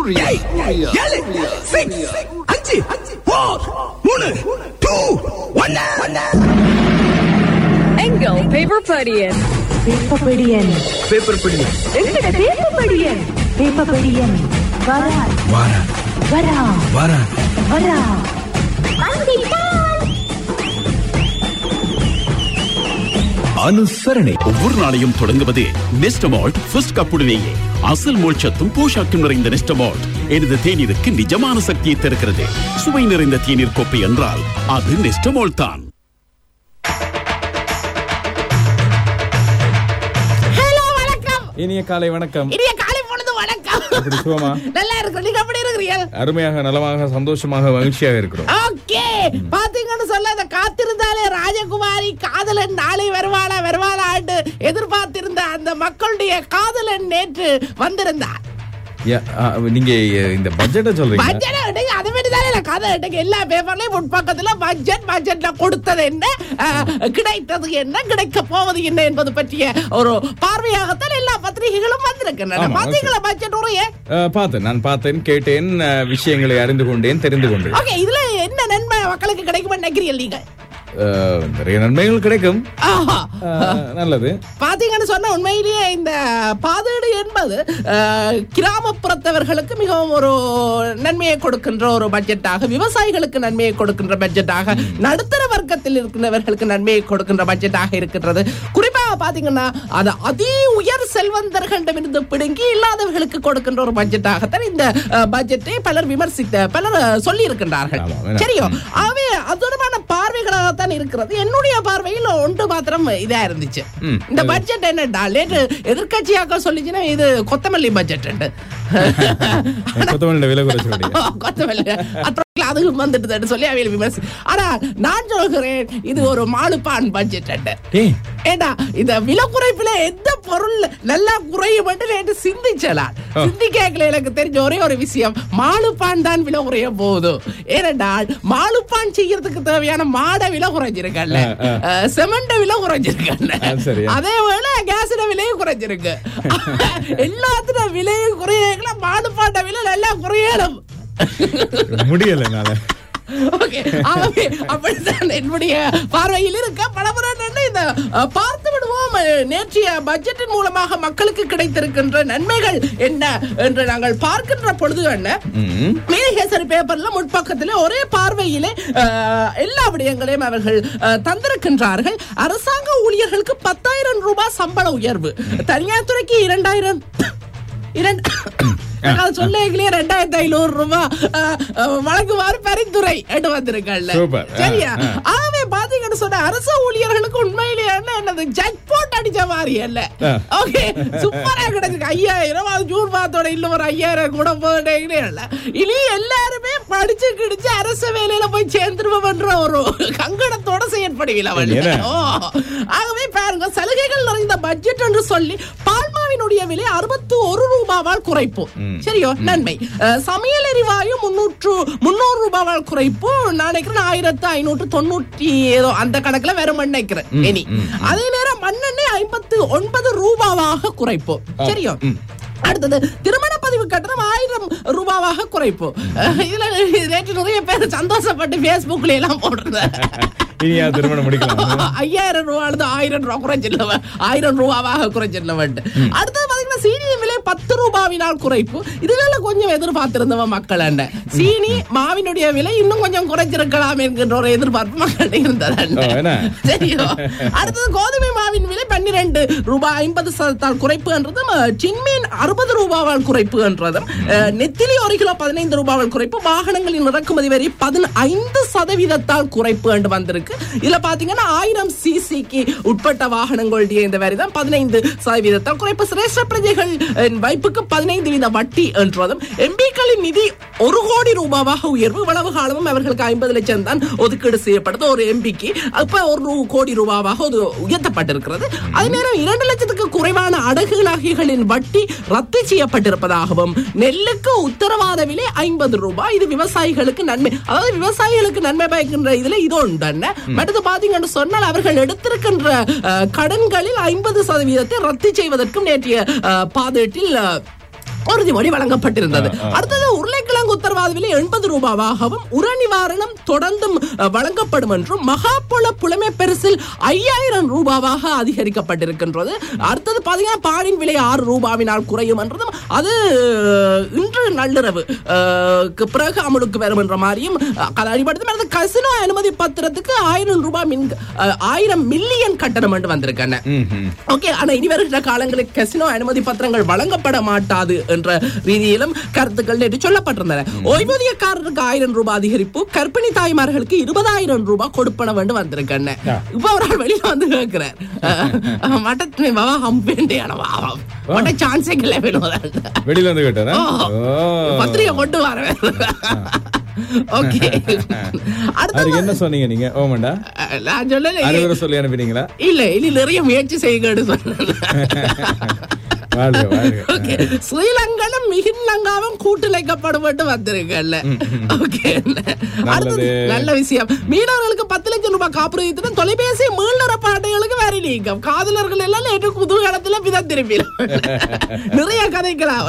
ஏழு சிக்ஸ் அஞ்சு ஃபோர் மூணு டூ ஒன்னு எங்கள் பேப்பர் படியன் பேப்பபடியன் பேப்பர் படி எங்கட பேப்பபடியன் பேப்பபடியன் வரா வாரா வரா வாரா வரா அனுசரணை ஒவ்வொரு நாளையும் தொடங்குவது நெஸ்டமால்ட் ஃபர்ஸ்ட் கப்புடனேயே அசல் மோட்சத்தும் போஷாக்கும் நிறைந்த நெஸ்டமால்ட் எனது தேநீருக்கு நிஜமான சக்தியை தருகிறது சுவை நிறைந்த தேநீர் கோப்பை என்றால் அது நெஸ்டமால்ட் தான் ஹலோ வணக்கம் இனிய காலை வணக்கம் இனிய காலை பொழுது வணக்கம் எப்படி சுகமா நல்லா இருக்கு நீங்க எப்படி இருக்கிறீங்க அருமையாக நலமாக சந்தோஷமாக மகிழ்ச்சியாக இருக்கிறோம் ஓகே பாத்தீங்கன்னு சொல்ல அந்த காத்திருந்தாலே ராஜகுமாரி காதலன் நாளை வருவாளா வருவாளான்னு எதிர்பார்த்திருந்த அந்த மக்களுடைய காதலன் நேற்று வந்திருந்தார் யா, ஆ, நீங்க அஹ், இந்த பட்ஜெட்டை சொல்றீங்க பட்ஜெட் எடுங்க அதை விட்டு தானே நான் கதை எடுங்க எல்லா பேப்பர்லயும் முன்பக்கத்துல பட்ஜெட் பட்ஜெட்ல கொடுத்தது என்ன அஹ், கிடைத்தது என்ன கிடைக்க போவது என்ன என்பது பற்றிய ஒரு பார்வையாகத்தான் எல்லா பத்திரிகைகளும் வந்திருக்கின்றன ஆமா, பாத்தீங்களா பட்ஜெட் உரையே அஹ், பார்த்தேன் நான் பார்த்தேன் கேட்டேன் அஹ், விஷயங்களை அறிந்து கொண்டேன் தெரிந்து கொண்டேன் ஓகே இதுல என்ன நன்மை மக்களுக்கு கிடைக்கும் நினைக்கிறீங்க நீங்க அஹ், நிறைய நன்மைகள் கிடைக்கும் ஆஹா. அஹ், நல்லது பாத்தீங்கன்னு சொன்னா உண்மையிலேயே இந்த பாதேடு என்பது அஹ், கிராமப்புறத்தவர்களுக்கு மிகவும் ஒரு நன்மையை கொடுக்கின்ற ஒரு பட்ஜெட்டாக விவசாயிகளுக்கு நன்மையை கொடுக்கின்ற பட்ஜெட்டாக நடுத்தர வர்க்கத்தில் இருக்கின்றவர்களுக்கு நன்மையை கொடுக்கின்ற பட்ஜெட்டாக இருக்கின்றது குறிப்பாக பாத்தீங்கன்னா அது அதி உயர் செல்வந்தர்களிடமிருந்து பிடுங்கி இல்லாதவர்களுக்கு கொடுக்கின்ற ஒரு பட்ஜெட்டாகத்தான் இந்த அஹ், பட்ஜெட்டை பலர் விமர்சித்த பலர் சொல்லி இருக்கின்றார்கள் ஆமா, வேணாம். சரியோ ஆகவே அதோடமான பார்வைகளாகத்தான் இருக்கிறது என்னுடைய பார்வையில் ஒன்று மாத்திரம் இதா இருந்துச்சு ம். இந்த பட்ஜெட் என்னடா லேட்டு எதிர்கட்சியாக்க சொல்லிச்சுன்னா இது கொத்தமல்லி பட்ஜெட் கொத்தமல்லி விலை குறைச்சு விடுங்க. கொத்தமல்லி அப்புறம் அதுவும் வந்துட்டு சொல்லி அவையில் விமர்சி ஆனா நான் சொல்கிறேன் இது ஒரு மாலுப்பான் பட்ஜெட் டேய், ஏண்டா இந்த விலை குறைப்புல எந்த பொருள் நல்லா குறையும் என்று சிந்திச்சலாம் ஆ. சிந்திக்கல எனக்கு தெரிஞ்ச ஒரே ஒரு விஷயம் மாலுப்பான் தான் விலை குறைய போகுது ஏனென்றால் மாலுப்பான் செய்யறதுக்கு தேவையான மாட விலை குறைஞ்சிருக்கல ஆ, ஆ. செமெண்ட விலை குறைஞ்சிருக்கல ஆ, சரி. அதே போல கேஸோட விலையும் குறைஞ்சிருக்கு எல்லாத்தோட விலையும் குறையல மாலுப்பாண்ட விலை நல்லா குறையணும் முடியல என்னால ஓகே ஆகவே அப்படித்தான் என்னுடைய பார்வையில் இருக்க பலமுறை இந்த அஹ், பார்த்து விடுவோம் அஹ், நேற்றைய பட்ஜெட்டின் மூலமாக மக்களுக்கு கிடைத்திருக்கின்ற நன்மைகள் என்ன என்று நாங்கள் பார்க்கின்ற பொழுது என்ன ம். மேகேசரி பேப்பர்ல முற்பக்கத்திலே ஒரே பார்வையிலே அஹ், எல்லா விடயங்களையும் அவர்கள் அஹ், தந்திருக்கின்றார்கள் அரசாங்க ஊழியர்களுக்கு பத்தாயிரம் ரூபாய் சம்பள உயர்வு தனியார் துறைக்கு இரண்டாயிரம் இரண்டு நான் சொல்லேங்களே ரெண்டாயிரத்தி ஐநூறு ரூபாய் அஹ், அஹ், வழங்குமாறு பரிந்துரை என்று வந்திருக்கல Super. ஆ, சரியா ஆ. ஆகவே பாத்தீங்கன்னு சொன்ன அரசு ஊழியர்களுக்கு உண்மையிலேயே என்ன என்னது ஜக்பாட் அடிச்ச மாதிரி அல்ல ஆ. ஓகே சூப்பரா கிடைச்சிருக்கு ஐயாயிரம் அது ஜூன் மாதத்தோட இன்னும் ஒரு ஐயாயிரம் கூட போட்டே இல்ல இனி எல்லாருமே படிச்சு கிடிச்சு அரசு வேலையில போய் சேர்ந்துருவோம்ன்ற ஒரு கங்கணத்தோட செயற்படுவீங்க அவள் என்ன? ஓ ஆகவே பாருங்க சலுகைகள் நிறைந்த பட்ஜெட் என்று சொல்லி பால்மாவினுடைய விலை அறுபத்தி ஒரு ரூபாவால் குறைப்பு சரியோ நன்மை அஹ், சமையல் எரிவாயு முன்னூற்று முன்னூறு ரூபாவால் குறைப்பு நான் நினைக்கிறேன் ஆயிரத்து ஐநூற்று தொண்ணூற்றி ஏதோ அந்த கணக்குல வேற நினைக்கிறேன் இனி அதே நேரம் மண்ணெண்ணெய் ஐம்பத்து ஒன்பது ரூபாவாக குறைப்பு சரியோ அடுத்தது திருமண பதிவு கட்டணம் ஆயிரம் ரூபாவாக குறைப்பு அஹ், இதுல நேற்று நிறைய பேர் சந்தோஷப்பட்டு பேஸ்புக்ல எல்லாம் போட்டிருந்தேன் இனியா திருமணம் முடிக்கலாம் ஐயாயிரம் ரூபாய் ஆயிரம் ரூபாய் குறைச்சிடல ஆயிரம் ரூபாவாக குறைச்சிடலவன் அடுத்தது பாத்தீங்கன்னா சீனி விலை பத்து ரூபாவினால் குறைப்பு இதுல கொஞ்சம் எதிர்பார்த்திருந்தவன் மக்கள் என்ன சீனி மாவினுடைய விலை இன்னும் கொஞ்சம் குறைச்சிருக்கலாம் என்கின்ற ஒரு எதிர்பார்ப்பு மக்கள் இருந்தது ஓ, என்ன? சரியோ அடுத்தது கோதுமை மாவின் விலை பன்னிரண்டு ரூபாய் ஐம்பது சதத்தால் குறைப்பு என்றதும் அஹ், சின்மீன் அறுபது ரூபாவால் குறைப்பு என்றதும் அஹ், நெத்திலி ஒரு கிலோ பதினைந்து ரூபாவால் குறைப்பு வாகனங்களின் இறக்குமதி வரி பதினைந்து சதவீதத்தால் குறைப்பு என்று வந்திருக்கு இதுல பாத்தீங்கன்னா ஆயிரம் சிசிக்கு உட்பட்ட வாகனங்களுடைய இந்த வரி தான் பதினைந்து சதவீதத்தால் குறைப்பு சிரேஷ்ட பிரஜைகள் அஹ், வைப்புக்கு பதினைந்து வீத வட்டி என்றதும் எம்பிக்களின் நிதி ஒரு கோடி ரூபாவாக உயர்வு இவ்வளவு காலமும் அவர்களுக்கு ஐம்பது லட்சம் தான் ஒதுக்கீடு செய்யப்படுது ஒரு எம்பிக்கு அப்ப ஒரு ரூ- கோடி ரூபாவாக அது உயர்த்தப்பட்டிருக்கிறது அதே நேரம் இரண்டு லட்சத்துக்கு குறைவான அடகு நகைகளின் வட்டி ரத்து செய்யப்பட்டிருப்பதாகவும் நெல்லுக்கு உத்தரவாத விலை ஐம்பது ரூபாய் இது விவசாயிகளுக்கு நன்மை அதாவது விவசாயிகளுக்கு நன்மை பயக்கின்ற இதுல இது ஒன்று என்ன மற்றது பாத்தீங்கன்னு சொன்னால் அவர்கள் எடுத்திருக்கின்ற அஹ், கடன்களில் ஐம்பது சதவீதத்தை ரத்து செய்வதற்கும் நேற்றைய அஹ், பாதேட்டில் அஹ், உறுதிமொழி வழங்கப்பட்டிருந்தது அடுத்தது உருளைக்கிழங்கு உத்தரவாத விலை எண்பது ரூபாவாகவும் உர நிவாரணம் தொடர்ந்தும் அஹ், வழங்கப்படும் என்றும் மகாபுல புலமை பரிசில் ஐயாயிரம் ரூபாவாக அதிகரிக்கப்பட்டிருக்கின்றது அடுத்தது பாத்தீங்கன்னா பாலின் விலை ஆறு ரூபாவினால் குறையும் என்றதும் அது அஹ், இன்று நள்ளிரவு அஹ், க்கு பிறகு அமலுக்கு வரும் என்ற மாதிரியும் அஹ், அடிப்படுத்தும் அடுத்து கசினோ அனுமதி பத்திரத்துக்கு ஆயிரம் ரூபாய் மின் அஹ், ஆயிரம் மில்லியன் கட்டணம் என்று வந்திருக்கேன் ஓகே ஆனா இனி வருகிற காலங்களில் கசினோ அனுமதி பத்திரங்கள் வழங்கப்பட மாட்டாது என்ற ரீதியிலும் கருத்துக்கள் நேற்று சொல்லப்பட்டிருந்தன ஓய்வூதியக்காரருக்கு ஆயிரம் ரூபாய் அதிகரிப்பு கர்ப்பிணி தாய்மார்களுக்கு இருபதாயிரம் ரூபாய் கொடுப்பன வேண்டும் வந்திருக்கேன் இப்ப ஒரு ஆள் வெளியில வந்து கேட்கிறார் மட்டத்தினை வாவா ஹம்பேண்டியான வாவா மட்ட சான்ஸே இல்லை வேணும் வெளியில வந்து கேட்டாரா ஓ. ஓ. பத்திரிகை கொண்டு வரேன் ஓகே அதுக்கு அடுத்த என்ன சொன்னீங்க நீங்க ஓமண்டா நான் சொல்லல அறிவுரை சொல்லி அனுப்பினீங்களா இல்ல இனி நிறைய முயற்சி செய்யுங்கன்னு சொன்னேன் வாழ்க வாழ்க ஓகே ஸ்ரீலங்கனும் மிகின்லங்காவும் கூட்டிழைக்கப்படும் வந்திருக்கல ஓகே அடுத்தது நல்ல விஷயம் மீனவர்களுக்கு பத்து லட்சம் ரூபாய் காப்புறுதி தொலைபேசி மீள்நர பாட்டைகளுக்கு வேற நீக்கம் காதலர்கள் எல்லாம் நேற்று குதூகலத்துல விதம் திரும்பிடும் நிறைய கதைக்கலாம்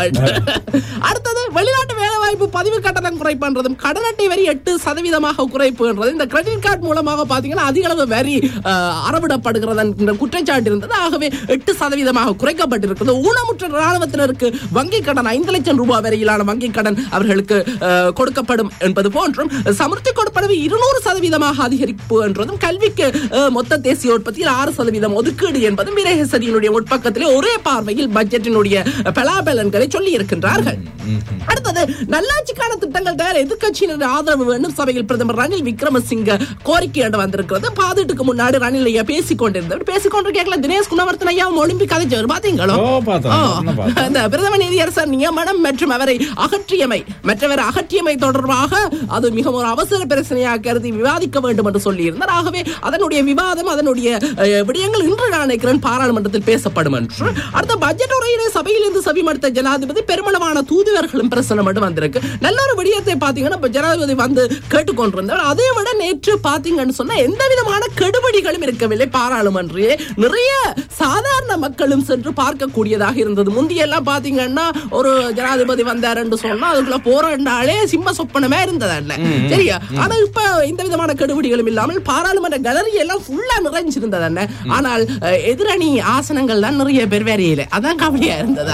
அடுத்தது வெளிநாட்டு வேலை வாய்ப்பு பதிவு கட்டணம் குறைப்புன்றதும் கடன் அட்டை வரி எட்டு சதவீதமாக குறைப்புன்றது இந்த கிரெடிட் கார்டு மூலமாக பாத்தீங்கன்னா அதிக அளவு வரி அஹ், அறவிடப்படுகிறது என்கிற குற்றச்சாட்டு இருந்தது ஆகவே எட்டு சதவீதமாக குறைக்கப்பட்டிருக்கிறது ஊனமுற்ற ராணுவத்தினருக்கு வங்கி கடன் ஐந்து லட்சம் ரூபாய் வரையிலான வங்கி கடன் அவர்களுக்கு அஹ், கொடுக்கப்படும் என்பது போன்றும் சமுர்த்தி கொடுப்பனவு இருநூறு சதவீதமாக அதிகரிப்பு என்றதும் கல்விக்கு அஹ், மொத்த தேசிய உற்பத்தியில் ஆறு சதவீதம் ஒதுக்கீடு என்பதும் விரேகசரியினுடைய உட்பக்கத்திலே ஒரே பார்வையில் பட்ஜெட்டினுடைய பலாபலன்களை சொல்லி இருக்கின்றார்கள் அடுத்தது நல்லாட்சிக்கான திட்டங்கள் தயார் எதிர்க்கட்சியினர் ஆதரவு வேண்டும் சபையில் பிரதமர் ரணில் விக்ரமசிங்க கோரிக்கை என்று வந்திருக்கிறது பாதுட்டுக்கு முன்னாடி ரணில் ஐயா பேசிக் கொண்டிருந்தவர் பேசிக் கொண்டிருக்கல தினேஷ் குணவர்த்தன் ஐயா ஒலிம்பிக் கதைச்சவர் பாத்தீங்களோ ஓ, பார்த்தோம். ஓ, என்ன பார்த்தோம்? அந்த பிரதம நீதியரசர் நியமனம் மற்றும் அவரை அகற்றியமை மற்றவர் அகற்றியமை தொடர்பாக அது மிகவும் ஒரு அவசர பிரச்சனையாக கருதி விவாதிக்க வேண்டும் என்று சொல்லியிருந்தார் ஆகவே அதனுடைய விவாதம் அதனுடைய அஹ், விடயங்கள் இன்று நான் நினைக்கிறேன் பாராளுமன்றத்தில் பேசப்படும் என்று அடுத்த பட்ஜெட் உரையிலே சபையில் இருந்து செவிமடுத்த ஜனாதிபதி பெருமளவான தூதுவர்களும் பிரசனம் மட்டும் வந்திருக்கு நல்ல ஒரு விடயத்தை பாத்தீங்கன்னா இப்ப ஜனாதிபதி வந்து கேட்டுக்கொண்டிருந்தார் அதை விட நேற்று பாத்தீங்கன்னு சொன்னா எந்த விதமான கெடுபடிகளும் இருக்கவில்லை பாராளுமன்றிலே நிறைய சாதாரண மக்களும் சென்று பார்க்கக்கூடியதாக இருந்தது முந்தியெல்லாம் பாத்தீங்கன்னா ஒரு ஜனாதிபதி வந்தார் என்று சொன்னா அதுக்குள்ள போராடினாலே சிம்ம சொப்பனமே இருந்தது அல்ல சரியா ஆனா இப்ப எந்த விதமான கெடுபிடிகளும் இல்லாமல் பாராளுமன்ற கலரி எல்லாம் ஃபுல்லா நிறைஞ்சிருந்தது என்ன ஆனால் அஹ், எதிரணி ஆசனங்கள் தான் நிறைய பேர் வேறையில அதான் கவலையா இருந்தது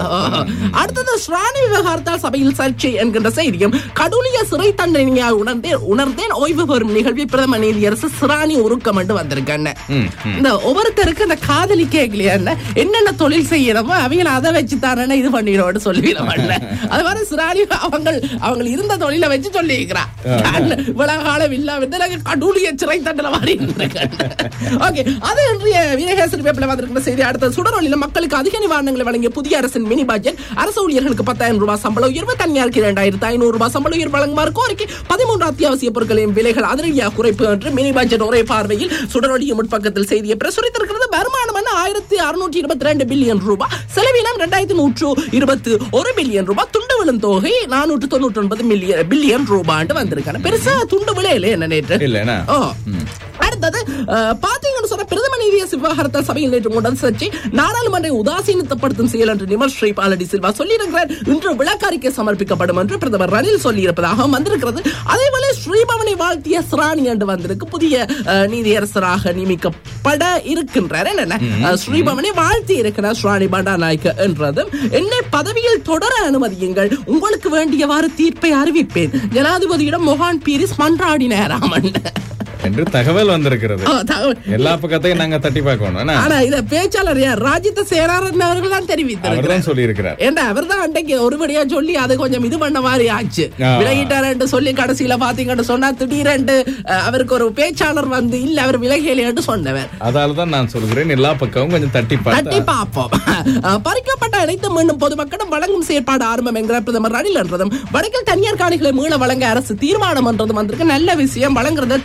அடுத்தது ஸ்ராணி விவகாரத்தால் சபையில் சர்ச்சை என்கின்ற செய்தியும் கடூழிய சிறை தண்டனையாக உணர்ந்தேன் உணர்ந்தேன் ஓய்வு பெறும் நிகழ்வில் பிரதம நீதியரசு சிராணி உருக்கம் என்று வந்திருக்காங்க இந்த ஒவ்வொருத்தருக்கு இந்த காதலி கேட்கலையா என்னென்ன தொழில் செய்யணுமோ அவங்க அதை வச்சு தானே இது பண்ணிடுவோம்னு சொல்லிடுவாங்க அது மாதிரி சிராணி அவங்க அவங்க இருந்த தொழிலை வச்சு சொல்லியிருக்கிறா இவ்வளவு காலம் இல்லாம எனக்கு கடூழிய சிறை தண்டனை மாதிரி ஓகே அது இன்றைய வீரகேசரி பேப்பில் வந்திருக்கிற செய்தி அடுத்த சுடரொலியில் மக்களுக்கு அதிக நிவாரணங்களை வழங்கிய புதிய அரசின் மினி பட்ஜெட் அரசு ஊழியர்களுக்கு பத்தாயிரம் ரூபாய் சம்பள உயர்வு தனியாருக்கு இரண்டாயிரத்து ஐநூறு ரூபாய் சம்பள உயர்வு வழங்குமாறு கோரிக்கை பதிமூன்று அத்தியாவசிய பொருட்களின் விலைகள் அதிரடியாக குறைப்பு என்று மினி பட்ஜெட் ஒரே பார்வையில் சுடரொலிய முற்பக்கத்தில் செய்தியை பிரசுரித்திருக்கிறது வருமானம் என்ன ஆயிரத்தி அறுநூற்றி இருபத்தி ரெண்டு பில்லியன் ரூபாய் செலவினம் இரண்டாயிரத்தி நூற்று இருபத்தி ஒரு பில்லியன் ரூபாய் துண்டு விழும் தொகை நானூற்று தொண்ணூற்றி ஒன்பது மில்லியன் பில்லியன் ரூபாய் வந்திருக்காங்க பெருசா துண்டு விலையில என்ன நேற்று இல்லைனா ஓ. அடுத்தது அஹ், பாத்தீங்கன்னு சொன்ன பிரதம நீதிய விவகாரத்தால் சபையில் நேற்று உடன் சர்ச்சை நாடாளுமன்றை உதாசீனப்படுத்தும் செயல் என்று நிமல் ஸ்ரீபாலடி சில்வா சொல்லியிருக்கிறார் இன்று விளக்கறிக்கை சமர்ப்பிக்கப்படும் என்று பிரதமர் ரணில் சொல்லியிருப்பதாக வந்திருக்கிறது அதேபோல ஸ்ரீபவனை வாழ்த்திய சிராணி என்று வந்திருக்கு புதிய அஹ், நீதியரசராக நியமிக்கப்பட இருக்கின்றார் என்னென்ன அஹ், ஸ்ரீபவனை வாழ்த்தி இருக்கிறார் ஸ்ராணி பண்டாநாயக்க என்றதும் என்னை பதவியில் தொடர அனுமதியுங்கள் உங்களுக்கு வேண்டியவாறு தீர்ப்பை அறிவிப்பேன் ஜனாதிபதியிடம் மொஹான் பீரிஸ் மன்றாடினாராமன் என்று தகவல் வந்திருக்கிறது ஓ, தகவல். எல்லா பக்கத்தையும் நாங்க தட்டி பார்க்கணும் என்ன? ஆனா இத பேச்சாளர் யார் ராஜித சேனாரன் அவர்கள் தான் அவர்தான் தெரிவித்தார் சொல்லி இருக்கிறார் ஏண்டா அவர் தான் அன்றைக்கு ஒருபடியா சொல்லி அது கொஞ்சம் இது பண்ண மாதிரி ஆச்சு ஆ. விலகிட்டாரு சொல்லி கடைசியில பாத்தீங்கன்னு சொன்னா திடீரென்று அஹ், அவருக்கு ஒரு பேச்சாளர் வந்து இல்ல அவர் விலகலைன்னு சொன்னவர் அதாலதான் நான் சொல்கிறேன் எல்லா பக்கமும் கொஞ்சம் தட்டி தட்டி பார்த்தா பார்ப்போம் அஹ், பறிக்கப்பட்ட அனைத்து மீண்டும் பொதுமக்களும் வழங்கும் செயற்பாடு ஆரம்பம் என்கிறார் பிரதமர் ரணில் என்றதும் வடக்கில் தனியார் காணிகளை மீள வழங்க அரசு தீர்மானம் என்றதும் வந்திருக்கு நல்ல விஷயம் வழங்குறத அஹ்,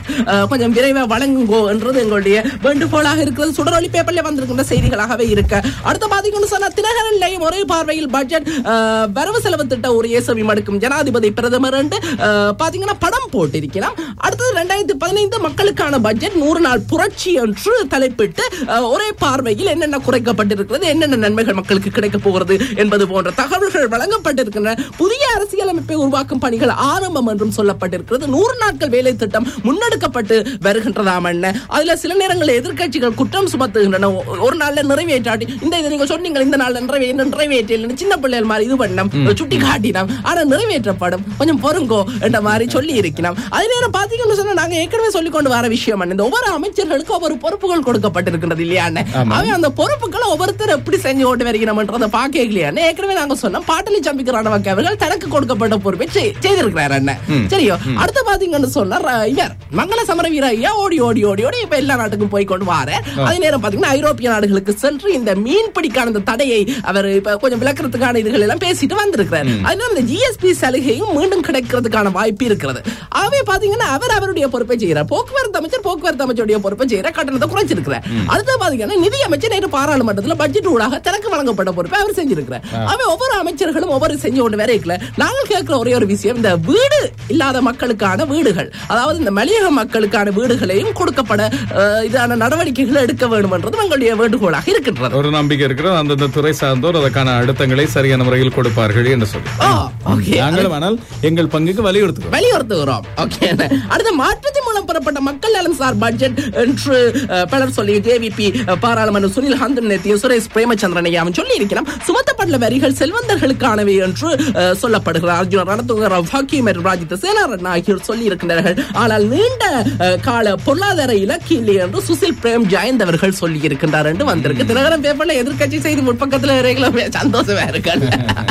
கொஞ்சம் விரைவா வழங்குங்கோ என்றது எங்களுடைய வேண்டுகோளாக இருக்கிறது சுடரொளி பேப்பர்ல வந்திருக்கின்ற செய்திகளாகவே இருக்க அடுத்த பாத்தீங்கன்னு சொன்னா தினகரன்லையும் ஒரே பார்வையில் பட்ஜெட் அஹ், வரவு செலவு திட்ட ஒரு ஏசவி மடுக்கும் ஜனாதிபதி பிரதமர் என்று அஹ், பாத்தீங்கன்னா படம் போட்டிருக்கலாம் அடுத்தது ரெண்டாயிரத்தி பதினைந்து மக்களுக்கான பட்ஜெட் நூறு நாள் புரட்சி என்று தலைப்பிட்டு அஹ், ஒரே பார்வையில் என்னென்ன குறைக்கப்பட்டிருக்கிறது என்னென்ன நன்மைகள் மக்களுக்கு கிடைக்க போகிறது என்பது போன்ற தகவல்கள் வழங்கப்பட்டிருக்கின்றன புதிய அரசியலமைப்பை உருவாக்கும் பணிகள் ஆரம்பம் என்றும் சொல்லப்பட்டிருக்கிறது நூறு நாட்கள் வேலை திட்டம் முன்னெடுக்கப்பட்டு வருகின்றதாம் என்ன அதுல சில நேரங்களில் எதிர்க்கட்சிகள் குற்றம் சுமத்துகின்றன ஒ- ஒரு நாள்ல நிறைவேற்றாட்டி இந்த இதை நீங்க சொன்னீங்க இந்த நாள்ல நிறைவே நிறைவேற்றல சின்ன பிள்ளைகள் மாதிரி இது பண்ணம் சுட்டி காட்டினோம் ஆனா நிறைவேற்றப்படும் கொஞ்சம் பொறுங்கோ என்ற மாதிரி சொல்லி இருக்கிறோம் அதே நேரம் பாத்தீங்கன்னு சொன்னா நாங்க ஏற்கனவே சொல்லி கொண்டு வர விஷயம் என்ன, இந்த ஒவ்வொரு அமைச்சர்களுக்கும் ஒவ்வொரு பொறுப்புகள் கொடுக்கப்பட்டிருக்கின்றது இல்லையா அவன் அந்த பொறுப்புகளை ஒவ்வொருத்தர் எப்படி செஞ்சு கொண்டு வருகிறோம்ன்றத பாக்க இல்லையா ஏற்கனவே நாங்க சொன்னோம் பாட்டலி சம்பிக்கிறானவங்க அவர்கள் தனக்கு கொடுக்கப்பட்ட பொறுப்பை செய்- செய்திருக்கிறார் அண்ணன் சரியோ அடுத்து பாத்தீங்கன்னு சொன்னா ர- இவர் மங்கள சமர வீர ஐயா ஓடி ஓடி ஓடி ஓடி இப்ப எல்லா நாட்டுக்கும் போய் கொண்டு வார அதே நேரம் பாத்தீங்கன்னா ஐரோப்பிய நாடுகளுக்கு சென்று இந்த மீன் பிடிக்கான இந்த தடையை அவர் இப்ப கொஞ்சம் விளக்குறதுக்கான இதுகள் எல்லாம் பேசிட்டு வந்திருக்கிறார் அதனால இந்த ஜிஎஸ்பி சலுகையும் மீண்டும் கிடைக்கிறதுக்கான வாய்ப்பு இருக்கிறது ஆகவே பாத்தீங்கன்னா அவர் அவருடைய பொறுப்பை செய்யறார் போக்குவரத்து அமைச்சர் போக்குவரத்து அமைச்சருடைய பொறுப்பை செய்யற கட்டணத்தை குறைச்சிருக்கிறார் அடுத்து பாத்தீங்கன்னா நிதி அமைச்சர் நேற்று பாராளுமன்றத்தில் பட்ஜெட் ஊடாக தனக்கு வழங்கப்பட்ட பொறுப்பை அவர் செஞ்சிருக்கிறார் ஆகவே ஒவ்வொரு அமைச்சர்களும் ஒவ்வொரு செஞ்சு கொண்டு வேற இருக்கல நாங்கள் கேட்கிற ஒரே ஒரு விஷயம் இந்த வீடு இல்லாத மக்களுக்கான வீடுகள் அதாவது இந்த மலையக மக்களுக்கான வீடுகளையும் கொடுக்கப்பட அஹ், இதான நடவடிக்கைகளை எடுக்க வேண்டும் என்றது எங்களுடைய வேண்டுகோளாக இருக்கின்றது ஒரு நம்பிக்கை இருக்கிறது அந்தந்த துறை சார்ந்தோர் அதற்கான அழுத்தங்களை சரியான முறையில் கொடுப்பார்கள் என்று சொல்லி ஓ, okay. நாங்களும் ஆனால் எங்கள் பங்குக்கு வலியுறுத்துகிறோம் வலியுறுத்துகிறோம் ஓகே அடுத்த மாற்றத்தின் மூலம் பெறப்பட்ட மக்கள் நலன் சார் பட்ஜெட் என்று அஹ், பலர் சொல்லி ஜேவிபி பாராளுமன்ற சுனில் ஹந்தன் நேத்திய சுரேஷ் பிரேமச்சந்திரன் ஐயாவும் சொல்லி இருக்கிறோம் சுமத்தப்பட்ட வரிகள் செல்வந்தர்களுக்கானவை என்று அஹ், சொல்லப்படுகிறார் அர்ஜுன ரணத்துங்க ஹக்கீம் மற்றும் ராஜித் சேனாரன் ஆகியோர் சொல்லி இருக்கின்றார்கள் ஆனால் நீண்ட அஹ், கால பொருளாதார இலக்கு இல்லை என்று சுசில் பிரேம் ஜெயந்த் அவர்கள் சொல்லி இருக்கின்றார் என்று வந்திருக்கு தினகரன் பேப்பர்ல எதிர்க்கட்சி செய்தி முற்பக்கத்துல இறைகள சந்தோஷமா இருக்காங்க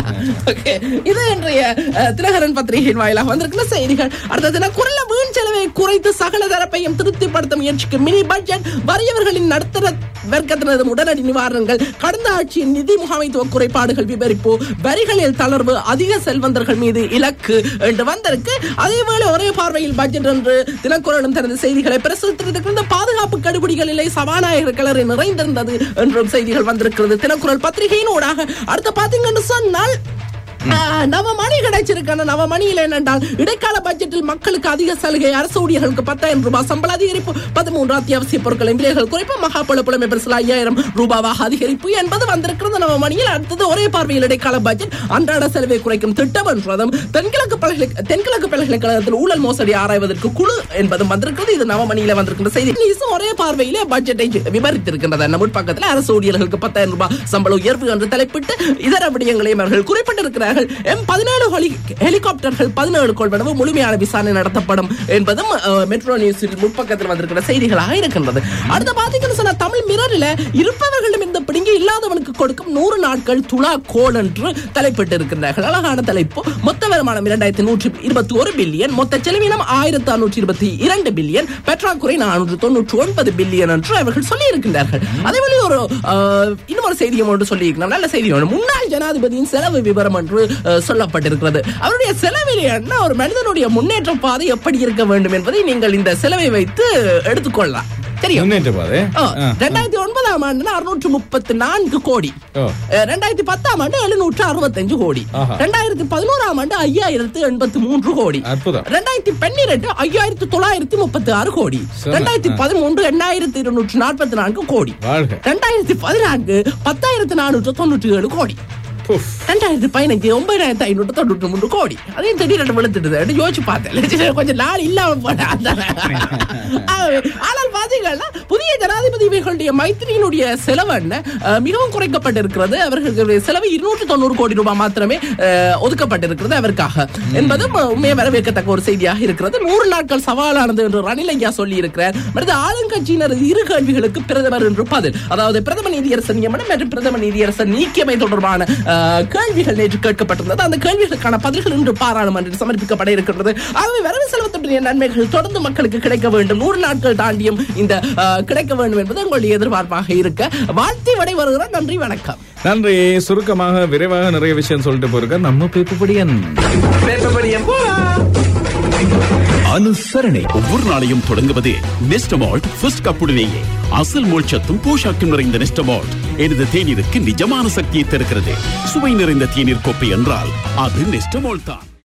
ஓகே இது இன்றைய அஹ், தினகரன் பத்திரிகையின் வாயிலாக வந்திருக்கிற செய்திகள் அடுத்தது குரல வீண் செலவை குறைத்து சகல தரப்பையும் திருப்திப்படுத்த முயற்சிக்கும் மினி பட்ஜெட் வறியவர்களின் நடுத்தர வர்க்கத்தினது உடனடி நிவாரணங்கள் கடந்த ஆட்சியின் நிதி முகாமைத்துவ குறைபாடுகள் விவரிப்பு வரிகளில் தளர்வு அதிக செல்வந்தர்கள் மீது இலக்கு என்று வந்திருக்கு அதேவேளை ஒரே பார்வையில் பட்ஜெட் என்று தினக்குரலும் தனது செய்திகளை பிரசுரித்திருக்கின்ற பாதுகாப்பு கடுபிடிகளிலே சபாநாயகர் கிளறி நிறைந்திருந்தது என்றும் செய்திகள் வந்திருக்கிறது தினக்குரல் பத்திரிகையின் ஊடாக அடுத்து பாத்தீங்கன்னு சொன்னால் ஆஹ், நவமணி கிடைச்சிருக்கான நவமணியில் என்னென்றால் இடைக்கால பட்ஜெட்டில் மக்களுக்கு அதிக சலுகை அரசு ஊழியர்களுக்கு பத்தாயிரம் ரூபாய் சம்பள அதிகரிப்பு பதிமூன்று அத்தியாவசிய பொருட்களின் விலைகள் குறைப்பு மகாபல புலமை பரிசில் ஐயாயிரம் ரூபாவாக அதிகரிப்பு என்பது வந்திருக்கிறது நவமணியில் அடுத்தது ஒரே பார்வையில் இடைக்கால பட்ஜெட் அன்றாட செலவை குறைக்கும் திட்டம் என்றதும் தென்கிழக்கு பல்கலை தென்கிழக்கு பல்கலைக்கழகத்தில் ஊழல் மோசடி ஆராய்வதற்கு குழு என்பதும் வந்திருக்கிறது இது நவமணியில வந்திருக்கின்ற செய்தி இங்கிலீஷும் ஒரே பார்வையிலே பட்ஜெட்டை விவரித்திருக்கின்றது நம்ம பக்கத்தில் அரசு ஊழியர்களுக்கு பத்தாயிரம் ரூபாய் சம்பள உயர்வு என்று தலைப்பிட்டு இதர விடயங்களையும் அவர்கள் குறிப்பிட்டிருக்கிறார்கள் எம் பதினேழு ஹெலிகாப்டர்கள் பதினேழு கொள்வனவு முழுமையான விசாரணை நடத்தப்படும் என்பதும் அஹ், மெட்ரோ நியூஸில் முற்பக்கத்தில் வந்திருக்கிற செய்திகளாக இருக்கின்றது அடுத்த பாத்தீங்கன்னு சொன்னா தமிழ் மிரரில் இருப்பவர்களிடம் இந்த பிடிங்கி இல்லாதவனுக்கு கொடுக்கும் நூறு நாட்கள் துலா கோல் என்று தலைப்பிட்டு இருக்கின்றார்கள் அழகான தலைப்பு மொத்த வருமானம் இரண்டாயிரத்தி நூற்றி இருபத்தி ஒரு பில்லியன் மொத்த செலவினம் ஆயிரத்தி அறுநூற்றி இருபத்தி இரண்டு பில்லியன் பற்றாக்குறை நானூற்று தொன்னூற்றி ஒன்பது பில்லியன் என்று அவர்கள் சொல்லி இருக்கின்றார்கள் அதேபோல ஒரு அஹ், இன்னும் ஒரு செய்தியும் ஒன்று சொல்லி நல்ல செய்தி ஒன்று முன்னாள் ஜனாதிபதியின் செலவு விவரம் என்று அஹ், சொல்லப்பட்டிருக்கிறது அவருடைய செலவில் என்ன ஒரு மனிதனுடைய முன்னேற்ற பாதை எப்படி இருக்க வேண்டும் என்பதை நீங்கள் இந்த செலவை வைத்து எடுத்துக்கொள்ளலாம் தெரியும் முன்னேற்ற பாதை ஓ, ஆ. ரெண்டாயிரத்தி ஒன்பதாம் ஆண்டு அறுநூற்று முப்பத்தி நான்கு கோடி ஓ. அஹ், ரெண்டாயிரத்தி பத்தாம் ஆண்டு எழுநூற்று அறுபத்தஞ்சு கோடி ஆஹா. ரெண்டாயிரத்தி பதினோராம் ஆண்டு ஐயாயிரத்தி எண்பத்தி மூன்று கோடி அற்புதம். ரெண்டாயிரத்தி பன்னிரெண்டு ஐயாயிரத்தி தொள்ளாயிரத்தி முப்பத்தி ஆறு கோடி செம. ரெண்டாயிரத்தி ஆ. பதிமூன்று எண்ணாயிரத்தி இருநூற்று நாற்பத்தி நான்கு கோடி வாழ்க ரெண்டாயிரத்தி பதினான்கு பத்தாயிரத்தி நானூற்று தொண்ணூற்றி ஏழு கோடி புஃப். ரெண்டாயிரத்தி பதினஞ்சு ஒன்பதாயிரத்தி ஐநூற்று தொண்ணூற்றி மூன்று கோடி அதையும் திடீர்னு விழுத்துட்டு யோசிச்சு பார்த்தேன் கொஞ்சம் நாள் இல்லாம போன ஆனால் பாத்தீங்கன்னா புதிய ஜனாதிபதிகளுடைய மைத்திரியினுடைய செலவு என்ன அஹ், மிகவும் குறைக்கப்பட்டிருக்கிறது அவர்களுடைய செலவு இருநூற்று தொண்ணூறு கோடி ரூபாய் மாத்திரமே அஹ், ஒதுக்கப்பட்டிருக்கிறது அவருக்காக என்பதும் உண்மையை வரவேற்கத்தக்க ஒரு செய்தியாக இருக்கிறது நூறு நாட்கள் சவாலானது என்று ரணில் ஐயா சொல்லி இருக்கிறார் அடுத்து ஆளுங்கட்சியினர் இரு கேள்விகளுக்கு பிரதமர் என்று பதில் அதாவது பிரதம நீதியரசர் நியமனம் மற்றும் பிரதம நீதியரசர் நீக்கியமை தொடர்பான அஹ், கேள்விகள் நேற்று கேட்கப்பட்டிருந்தது அந்த கேள்விகளுக்கான பதில்கள் இன்று பாராளுமன்றத்தில் சமர்ப்பிக்கப்பட இருக்கின்றது ஆகவே வரவு செலவத்துடைய நன்மைகள் தொடர்ந்து மக்களுக்கு கிடைக்க வேண்டும் நூறு நாட்கள் தாண்டியும் இந்த அஹ், கிடைக்க வேண்டும் என்பது உங்களுடைய எதிர்பார்ப்பாக இருக்க வாழ்த்தி விடை வருகிறோம் நன்றி வணக்கம் நன்றி சுருக்கமாக விரைவாக நிறைய விஷயம் சொல்லிட்டு போயிருக்க நம்ம பேப்பு படியன் பேப்பர் படியம் போலாம் அனுசரணை ஒவ்வொரு நாளையும் தொடங்குவது நெஸ்டமால்ட் ஃபர்ஸ்ட் கப்புடனேயே அசல் மோட்சத்தும் போஷாக்கும் நிறைந்த நெஸ்டமால்ட் எனது தேநீருக்கு நிஜமான சக்தியை தருகிறது சுவை நிறைந்த தேநீர் கோப்பை என்றால் அது நெஸ்டமால்ட் தான்